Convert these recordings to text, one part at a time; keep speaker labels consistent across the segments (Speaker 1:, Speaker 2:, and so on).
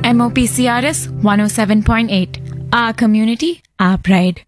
Speaker 1: MOPCRS 107.8. Our community, our pride.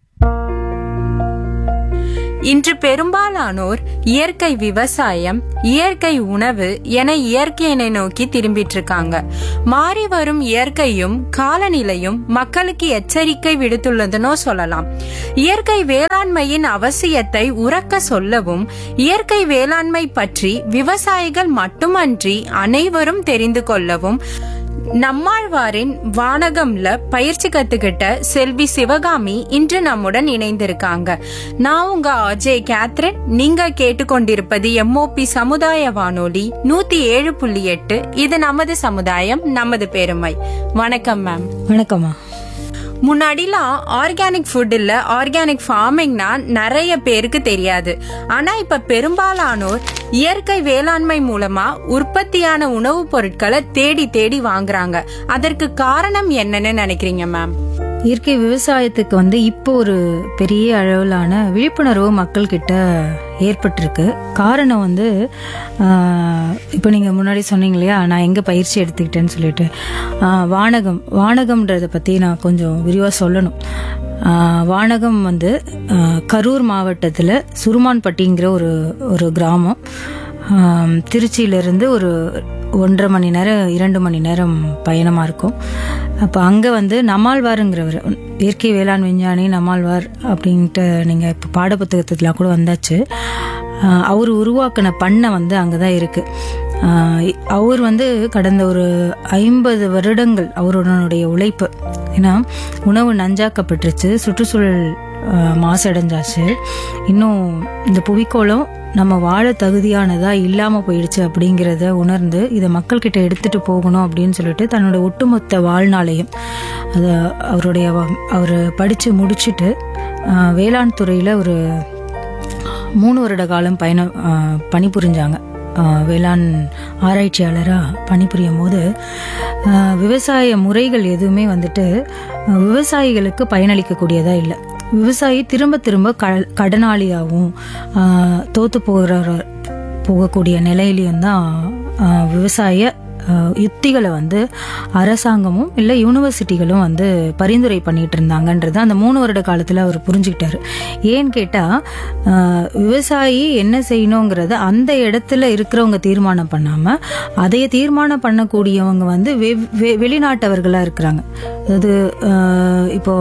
Speaker 2: இன்று பெரும்பாலானோர் இயற்கை விவசாயம் இயற்கை உணவு என இயற்கையினை நோக்கி திரும்பிட்டு இருக்காங்க மாறி வரும் இயற்கையும் காலநிலையும் மக்களுக்கு எச்சரிக்கை விடுத்துள்ளதுனோ சொல்லலாம் இயற்கை வேளாண்மையின் அவசியத்தை உறக்க சொல்லவும் இயற்கை வேளாண்மை பற்றி விவசாயிகள் மட்டுமன்றி அனைவரும் தெரிந்து கொள்ளவும் நம்மாழ்வாரின் வானகம்ல பயிற்சி கத்துக்கிட்ட செல்வி சிவகாமி இன்று நம்முடன் இணைந்திருக்காங்க நான் உங்க அஜய் கேத்ரின் நீங்க கேட்டுக்கொண்டிருப்பது எம்ஓபி சமுதாய வானொலி நூத்தி ஏழு புள்ளி எட்டு இது நமது சமுதாயம் நமது பெருமை வணக்கம் மேம்
Speaker 3: வணக்கம்மா
Speaker 2: முன்னாடிலாம் ஆர்கானிக் ஃபுட் இல்ல ஆர்கானிக் ஃபார்மிங்னா நிறைய பேருக்கு தெரியாது ஆனா இப்ப பெரும்பாலானோர் இயற்கை வேளாண்மை மூலமா உற்பத்தியான உணவுப் பொருட்களை தேடி தேடி வாங்குறாங்க அதற்கு காரணம் என்னன்னு நினைக்கிறீங்க மேம்
Speaker 3: இயற்கை விவசாயத்துக்கு வந்து இப்போ ஒரு பெரிய அளவிலான விழிப்புணர்வு மக்கள்கிட்ட ஏற்பட்டிருக்கு காரணம் வந்து ஆஹ், இப்போ நீங்கள் முன்னாடி சொன்னீங்க இல்லையா நான் எங்கே பயிற்சி எடுத்துக்கிட்டேன்னு சொல்லிட்டு ஆஹ், வானகம் வானகம்ன்றதை பற்றி நான் கொஞ்சம் விரிவாக சொல்லணும் ஆஹ், வானகம் வந்து ஆஹ், கரூர் மாவட்டத்தில் சுருமான்பட்டிங்கிற ஒரு ஒரு கிராமம் ஆம், திருச்சியிலிருந்து ஒரு ஒன்றரை மணி நேரம் இரண்டு மணி நேரம் பயணமாக இருக்கும் அப்போ அங்கே வந்து நம்மாழ்வாருங்கிறவர் இயற்கை வேளாண் விஞ்ஞானி நம்மாழ்வார் அப்படின்ட்டு நீங்கள் இப்போ பாடப்புத்தகத்துல கூட வந்தாச்சு ஆஹ் அவர் உருவாக்கின பண்ணை வந்து அங்கே தான் இருக்குது அவர் வந்து கடந்த ஒரு ஐம்பது வருடங்கள் அவருடனுடைய உழைப்பு ஏன்னா உணவு நஞ்சாக்கப்பட்டுருச்சு சுற்றுச்சூழல் ஆஹ் மாசடைஞ்சாச்சு இன்னும் இந்த புவிக்கோளம் நம்ம வாழ தகுதியானதா இல்லாம போயிடுச்சு அப்படிங்கிறத உணர்ந்து இதை மக்கள்கிட்ட எடுத்துட்டு போகணும் அப்படின்னு சொல்லிட்டு தன்னோட ஒட்டுமொத்த வாழ்நாளையும் அதை அவருடைய அவர் படிச்சு முடிச்சுட்டு ஆஹ் வேளாண் துறையில ஒரு மூணு வருட காலம் பயணம் ஆஹ் பணிபுரிஞ்சாங்க ஆஹ் வேளாண் ஆராய்ச்சியாளராக பணிபுரியும் போது ஆஹ் விவசாய முறைகள் எதுவுமே வந்துட்டு ஆஹ் விவசாயிகளுக்கு பயனளிக்கக்கூடியதா இல்லை விவசாயி திரும்ப திரும்ப க- கடனாளியாகவும் ஆஹ் தோத்து போகிற போகக்கூடிய நிலையிலையும் தான் ஆஹ் விவசாய ஆஹ் யுத்திகளை வந்து அரசாங்கமும் இல்லை யூனிவர்சிட்டிகளும் வந்து பரிந்துரை பண்ணிட்டு இருந்தாங்கன்றது அந்த மூணு வருட காலத்தில் அவர் புரிஞ்சுக்கிட்டாரு ஏன்னு கேட்டால் விவசாயி என்ன செய்யணுங்கிறத அந்த இடத்துல இருக்கிறவங்க தீர்மானம் பண்ணாமல் அதைய தீர்மானம் பண்ணக்கூடியவங்க வந்து வெவ்- வெ- வெளிநாட்டவர்களாக இருக்கிறாங்க அதாவது ஆஹ் இப்போ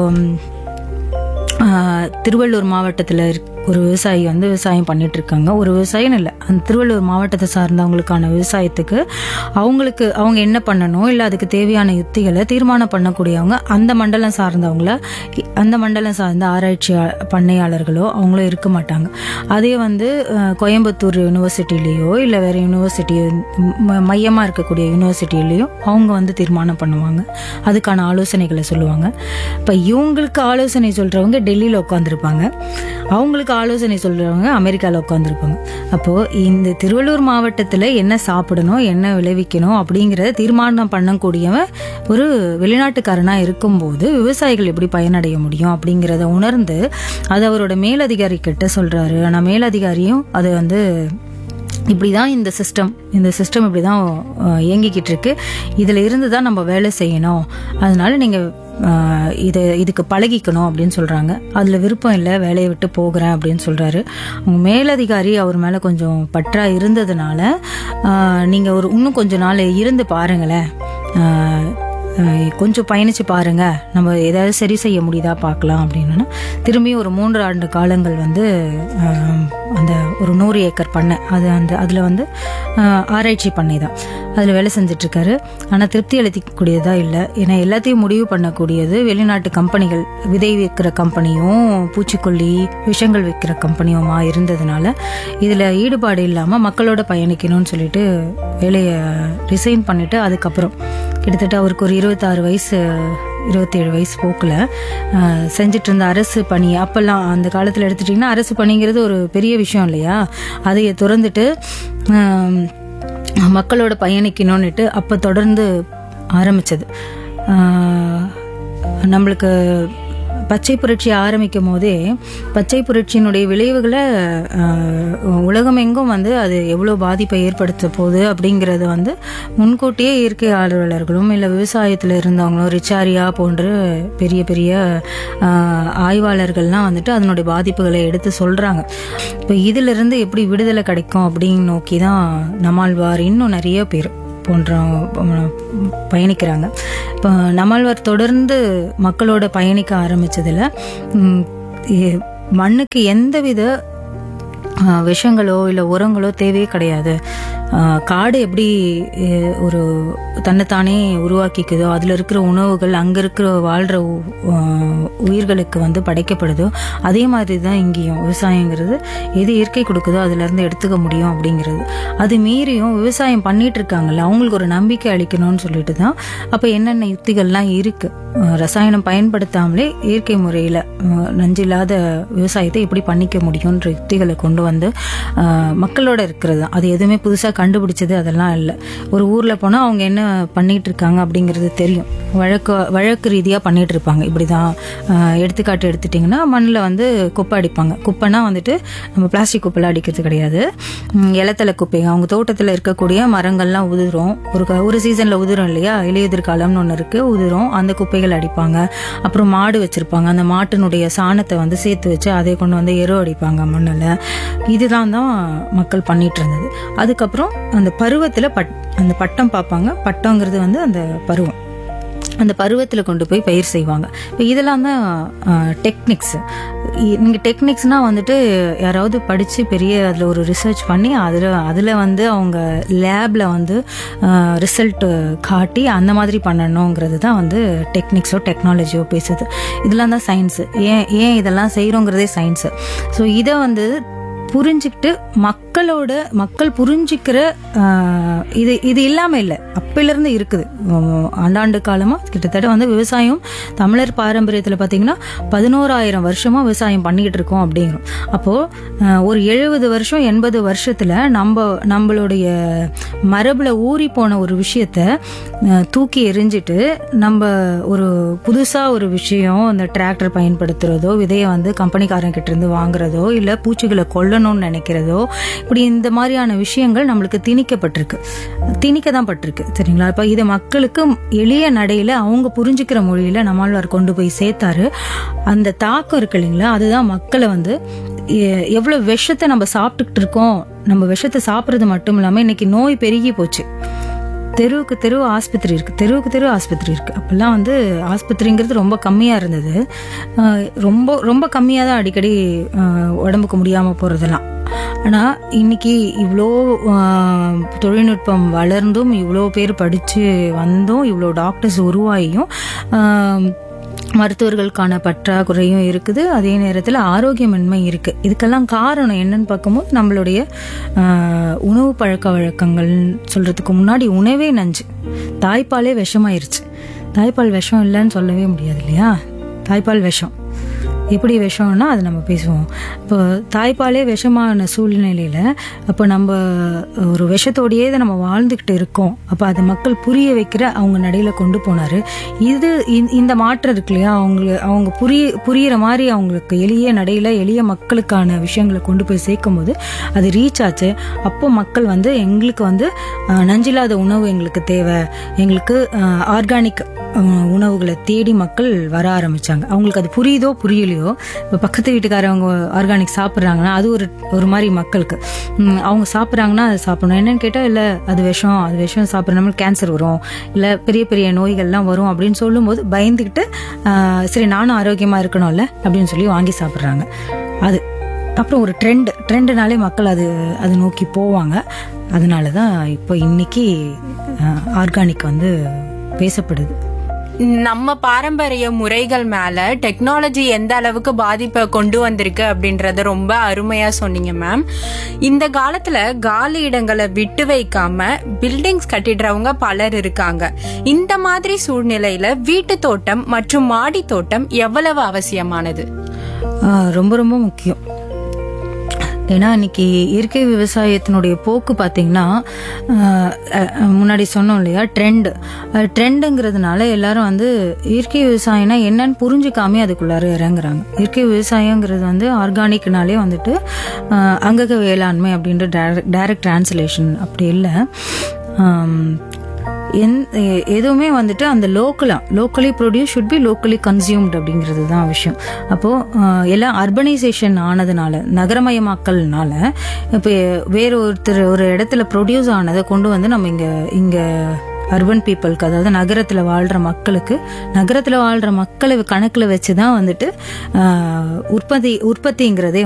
Speaker 3: ஆஹ் திருவள்ளூர் மாவட்டத்தில் ஒரு விவசாயி வந்து விவசாயம் பண்ணிட்டு இருக்காங்க ஒரு விவசாயம் இல்லை அந்த திருவள்ளூர் மாவட்டத்தை சார்ந்தவங்களுக்கான விவசாயத்துக்கு அவங்களுக்கு அவங்க என்ன பண்ணணும் இல்லை அதுக்கு தேவையான யுத்திகளை தீர்மானம் பண்ணக்கூடியவங்க அந்த மண்டலம் சார்ந்தவங்கள அந்த மண்டலம் சார்ந்த ஆராய்ச்சி பண்ணையாளர்களோ அவங்களும் இருக்க மாட்டாங்க அதே வந்து அஹ், கோயம்புத்தூர் யூனிவர்சிட்டிலேயோ இல்லை வேற யூனிவர்சிட்டி மையமாக இருக்கக்கூடிய யூனிவர்சிட்டிலேயோ அவங்க வந்து தீர்மானம் பண்ணுவாங்க அதுக்கான ஆலோசனைகளை சொல்லுவாங்க இப்போ இவங்களுக்கு ஆலோசனை சொல்றவங்க டெல்லியில் உட்காந்துருப்பாங்க அவங்களுக்கு ஆலோசனை சொல்றவங்க அமெரிக்காவில் உட்காந்துருப்பாங்க அப்போ இந்த திருவள்ளூர் மாவட்டத்தில் என்ன சாப்பிடணும் என்ன விளைவிக்கணும் அப்படிங்கிறத தீர்மானம் பண்ணக்கூடியவன் ஒரு வெளிநாட்டுக்காரனா இருக்கும்போது விவசாயிகள் எப்படி பயனடைய முடியும் அப்படிங்கிறத உணர்ந்து அது அவரோட மேலதிகாரி கிட்ட சொல்றாரு ஆனா மேலதிகாரியும் அது வந்து இப்படிதான் இந்த சிஸ்டம் இந்த சிஸ்டம் இப்படிதான் அஹ், இயங்கிக்கிட்டு இருக்கு இதுல இருந்து தான் நம்ம வேலை செய்யணும் அதனால நீங்க அஹ், இது இதுக்கு பழகிக்கணும் அப்படின்னு சொல்றாங்க அதுல விருப்பம் இல்லை வேலையை விட்டு போகிறேன் அப்படின்னு சொல்றாரு உங்க மேலதிகாரி அவர் மேல கொஞ்சம் பற்றா இருந்ததுனால அஹ், நீங்க ஒரு இன்னும் கொஞ்ச நாள் இருந்து பாருங்களேன் அஹ், அஹ் கொஞ்சம் பயணிச்சு பாருங்க நம்ம ஏதாவது சரி செய்ய முடியுதா பார்க்கலாம் அப்படின்னு திரும்பி ஒரு மூன்று ஆண்டு காலங்கள் வந்து அஹ், அந்த ஒரு நூறு ஏக்கர் பண்ணை அது அந்த அதில் வந்து அஹ், ஆராய்ச்சி பண்ணை தான் அதில் வேலை செஞ்சுட்டு இருக்காரு ஆனால் திருப்தி அளிக்கக்கூடியதா இல்லை ஏன்னா எல்லாத்தையும் முடிவு பண்ணக்கூடியது வெளிநாட்டு கம்பெனிகள் விதை விற்கிற கம்பெனியும் பூச்சிக்கொல்லி விஷங்கள் விற்கிற கம்பெனியுமா இருந்ததுனால இதில் ஈடுபாடு இல்லாமல் மக்களோட பயணிக்கணும்னு சொல்லிட்டு வேலையை ரிசைன் பண்ணிட்டு அதுக்கப்புறம் கிட்டத்தட்ட அவருக்கு ஒரு இருபத்தாறு வயசு இருபத்தேழு வயசு போக்கில் செஞ்சுட்டு இருந்த அரசு பணி அப்போல்லாம் அந்த காலத்தில் எடுத்துட்டிங்கன்னா அரசு பணிங்கிறது ஒரு பெரிய விஷயம் இல்லையா அதைய துறந்துட்டு ஆம், மக்களோட பயணிக்கணும்னுட்டு அப்போ தொடர்ந்து ஆரம்பிச்சது ஆஹ், நம்மளுக்கு பச்சை புரட்சி ஆரம்பிக்கும் போதே பச்சை புரட்சியினுடைய விளைவுகளை ஆஹ், உலகம் எங்கும் வந்து அது எவ்வளோ பாதிப்பை ஏற்படுத்த போகுது அப்படிங்கிறத வந்து முன்கூட்டியே இயற்கை ஆர்வலர்களும் இல்லை விவசாயத்தில் இருந்தவங்களும் ரிச்சாரியா போன்ற பெரிய பெரிய ஆஹ், ஆய்வாளர்கள்லாம் வந்துட்டு அதனுடைய பாதிப்புகளை எடுத்து சொல்றாங்க இப்போ இதிலிருந்து எப்படி விடுதலை கிடைக்கும் அப்படின்னு நோக்கி தான் நம்மாழ்வார் இன்னும் நிறைய பேர் போன்ற உம், பயணிக்கிறாங்க இப்போ நம்மாழ்வார் தொடர்ந்து மக்களோட பயணிக்க ஆரம்பிச்சதுல உம், எ- மண்ணுக்கு எந்தவித ஆஹ், விஷங்களோ இல்லை உரங்களோ தேவையே கிடையாது ஆஹ், காடு எப்படி அஹ், ஒரு தன்னைத்தானே உருவாக்கிக்குதோ அதில் இருக்கிற உணவுகள் அங்கே இருக்கிற வாழ்கிற உயிர்களுக்கு வந்து படைக்கப்படுதோ அதே மாதிரி தான் இங்கேயும் விவசாயங்கிறது எது இயற்கை கொடுக்குதோ அதுலேருந்து எடுத்துக்க முடியும் அப்படிங்கிறது அது மீறியும் விவசாயம் பண்ணிட்டு இருக்காங்கல்ல அவங்களுக்கு ஒரு நம்பிக்கை அளிக்கணும்னு சொல்லிட்டு தான் அப்போ என்னென்ன யுக்திகள்லாம் இருக்கு அஹ், ரசாயனம் பயன்படுத்தாமலே இயற்கை முறையில் நஞ்சில்லாத விவசாயத்தை எப்படி பண்ணிக்க முடியும்ன்ற யுக்திகளை கொண்டு வந்து அஹ், மக்களோட இருக்கிறது தான் அது எதுவுமே புதுசாக கண்டுபிடிச்சது அதெல்லாம் இல்லை ஒரு ஊரில் போனால் அவங்க என்ன பண்ணிட்டு இருக்காங்க அப்படிங்கிறது தெரியும் வழக்கு வழக்கு ரீதியாக பண்ணிட்டு இருப்பாங்க இப்படி தான் எடுத்துக்காட்டு எடுத்துட்டிங்கன்னா மண்ணில் வந்து குப்பை அடிப்பாங்க குப்பைனா வந்துட்டு நம்ம பிளாஸ்டிக் குப்பைலாம் அடிக்கிறது கிடையாது உம், இலத்தலை குப்பைங்க அவங்க தோட்டத்தில் இருக்கக்கூடிய மரங்கள்லாம் உதிரும் ஒரு க- ஒரு சீசனில் உதிரும் இல்லையா இலையுதிர் காலம்னு ஒன்று இருக்குது உதிரும் அந்த குப்பைகள் அடிப்பாங்க அப்புறம் மாடு வச்சுருப்பாங்க அந்த மாட்டினுடைய சாணத்தை வந்து சேர்த்து வச்சு அதை கொண்டு வந்து எரு அடிப்பாங்க மண்ணில் இதுதான் தான் மக்கள் பண்ணிட்டு இருந்தது அதுக்கப்புறம் அந்த பருவத்தில் பட் அந்த பட்டம் பார்ப்பாங்க பட்டங்கிறது வந்து அந்த பருவம் அந்த பருவத்தில் கொண்டு போய் பயிர் செய்வாங்க இப்போ இதெல்லாம் தான் டெக்னிக்ஸ் நீங்கள் டெக்னிக்ஸ்னால் வந்துட்டு யாராவது படித்து பெரிய அதில் ஒரு ரிசர்ச் பண்ணி அதில் அதில் வந்து அவங்க லேபில் வந்து ரிசல்ட் காட்டி அந்த மாதிரி பண்ணணுங்கிறது தான் வந்து டெக்னிக்ஸோ டெக்னாலஜியோ பேசுது இதெல்லாம் தான் சயின்ஸு ஏன் ஏன் இதெல்லாம் செய்கிறோங்கிறதே சயின்ஸு ஸோ இதை வந்து புரிஞ்சுக்கிட்டு மக்களோட மக்கள் புரிஞ்சுக்கிற ஆஹ், இது இது இல்லாம இல்லை அப்பையிலிருந்து இருக்குது உம், ஆண்டாண்டு காலமா கிட்டத்தட்ட வந்து விவசாயம் தமிழர் பாரம்பரியத்துல பாத்தீங்கன்னா பதினோராயிரம் வருஷமா விவசாயம் பண்ணிக்கிட்டு இருக்கோம் அப்படிங்கிறோம் அப்போ ஆஹ், ஒரு எழுபது வருஷம் எண்பது வருஷத்துல நம்ம நம்மளுடைய மரபுல ஊறி போன ஒரு விஷயத்த ஆஹ், தூக்கி எறிஞ்சிட்டு நம்ம ஒரு புதுசா ஒரு விஷயம் இந்த டிராக்டர் பயன்படுத்துறதோ விதையை வந்து கம்பெனிக்காரங்க கிட்ட இருந்து வாங்குறதோ இல்ல பூச்சிகளை கொல்லணும்னு நினைக்கிறதோ இப்படி இந்த மாதிரியான விஷயங்கள் நம்மளுக்கு திணிக்கப்பட்டிருக்கு திணிக்க தான் பட்டிருக்கு சரிங்களா இப்ப இதை மக்களுக்கு எளிய நடையில அவங்க புரிஞ்சுக்கிற மொழியில நம்மாழ்வார் கொண்டு போய் சேர்த்தாரு அந்த தாக்கம் இருக்கு இல்லைங்களா அதுதான் மக்களை வந்து எ- எவ்வளவு விஷத்தை நம்ம சாப்பிட்டுக்கிட்டு இருக்கோம் நம்ம விஷத்தை சாப்பிட்றது மட்டும் இல்லாம இன்னைக்கு நோய் பெருகி போச்சு தெருவுக்கு தெரு ஆஸ்பத்திரி இருக்கு தெருவுக்கு தெரு ஆஸ்பத்திரி இருக்கு அப்பெல்லாம் வந்து ஆஸ்பத்திரிங்கிறது ரொம்ப கம்மியா இருந்தது ஆஹ் ரொம்ப ரொம்ப கம்மியா தான் அடிக்கடி ஆஹ் உடம்புக்கு முடியாம போறதெல்லாம் ஆனா இன்னைக்கு இவ்வளோ ஆஹ், தொழில்நுட்பம் வளர்ந்தும் இவ்வளோ பேர் படிச்சு வந்தும் இவ்வளோ டாக்டர்ஸ் உருவாகியும் ஆஹ், மருத்துவர்களுக்கான பற்றாக்குறையும் இருக்குது அதே நேரத்தில் ஆரோக்கியமின்மை இருக்கு இதுக்கெல்லாம் காரணம் என்னன்னு பார்க்கும்போது நம்மளுடைய ஆஹ், உணவு பழக்க வழக்கங்கள் சொல்றதுக்கு முன்னாடி உணவே நஞ்சு தாய்ப்பாலே விஷமாயிருச்சு தாய்ப்பால் விஷம் இல்லைன்னு சொல்லவே முடியாது இல்லையா தாய்ப்பால் விஷம் எப்படி விஷம்னா அது நம்ம பேசுவோம் இப்போ தாய்ப்பாலே விஷமான சூழ்நிலையில அப்போ நம்ம ஒரு விஷத்தோடையே தான் நம்ம வாழ்ந்துக்கிட்டு இருக்கோம் அப்போ அதை மக்கள் புரிய வைக்கிற அவங்க நடையில கொண்டு போனாரு இது இந்த- இந்த மாற்றம் இருக்கு இல்லையா அவங்க அவங்க புரிய புரியிற மாதிரி அவங்களுக்கு எளிய நடையில எளிய மக்களுக்கான விஷயங்களை கொண்டு போய் சேர்க்கும் போது அது ரீச் ஆச்சு அப்போ மக்கள் வந்து எங்களுக்கு வந்து அஹ், நஞ்சில்லாத உணவு எங்களுக்கு தேவை எங்களுக்கு ஆர்கானிக் உணவுகளை தேடி மக்கள் வர ஆரம்பிச்சாங்க அவங்களுக்கு அது புரியுதோ புரியலையோ இப்போ பக்கத்து வீட்டுக்காரவங்க ஆர்கானிக் சாப்பிட்றாங்கன்னா அது ஒரு ஒரு மாதிரி மக்களுக்கு ம், அவங்க சாப்பிட்றாங்கன்னா அது சாப்பிடணும் என்னன்னு கேட்டால் இல்லை அது விஷம் அது விஷம் சாப்பிட்ற நம்மளுக்கு கேன்சர் வரும் இல்லை பெரிய பெரிய நோய்கள்லாம் வரும் அப்படின்னு சொல்லும்போது பயந்துக்கிட்டு ஆஹ், சரி நானும் ஆரோக்கியமாக இருக்கணும்ல அப்படின்னு சொல்லி வாங்கி சாப்பிட்றாங்க அது அப்புறம் ஒரு ட்ரெண்ட் ட்ரெண்டுனாலே மக்கள் அது அது நோக்கி போவாங்க அதனால தான் இப்போ இன்னைக்கு ஆர்கானிக் வந்து பேசப்படுது
Speaker 2: நம்ம பாரம்பரிய முறைகள் மேல டெக்னாலஜி எந்த அளவுக்கு பாதிப்பை கொண்டு வந்திருக்கு அப்படின்றத ரொம்ப அருமையா சொன்னீங்க மேம் இந்த காலத்துல காலி இடங்களை விட்டு வைக்காம பில்டிங்ஸ் கட்டிடுறவங்க பலர் இருக்காங்க இந்த மாதிரி சூழ்நிலையில வீட்டு தோட்டம் மற்றும் மாடி தோட்டம் எவ்வளவு அவசியமானது
Speaker 3: ஆஹ் ரொம்ப ரொம்ப முக்கியம் ஏன்னா இன்னைக்கு இயற்கை விவசாயத்தினுடைய போக்கு பார்த்தீங்கன்னா ஆஹ், அஹ், முன்னாடி சொன்னோம் இல்லையா ட்ரெண்ட் ட்ரெண்டுங்கிறதுனால எல்லாரும் வந்து இயற்கை விவசாயம்னா என்னன்னு புரிஞ்சுக்காம அதுக்குள்ளார இறங்குறாங்க இயற்கை விவசாயங்கிறது வந்து ஆர்கானிக்னாலே வந்துட்டு ஆஹ், அங்கக வேளாண்மை அப்படின்ற டைரக்ட் டிரான்ஸ்லேஷன் அப்படி இல்லை எந் எ- எதுவுமே வந்துட்டு அந்த லோக்கலா locally produce should be locally consumed அப்படிங்கிறது தான் விஷயம் அப்போது எல்லாம் அர்பனைசேஷன் ஆனதுனால நகரமயமாக்கல்னால இப்போ வேற ஒருத்தர் ஒரு இடத்துல ப்ரொடியூஸ் ஆனதை கொண்டு வந்து நம்ம இங்கே இங்கே அர்பன் பீப்புளுக்கு அதாவது நகரத்தில் வாழ்கிற மக்களுக்கு நகரத்தில் வாழ்கிற மக்களை கணக்கில் வச்சு தான் வந்துட்டு ஆஹ், உற்பத்தி உற்பத்திங்கிறதே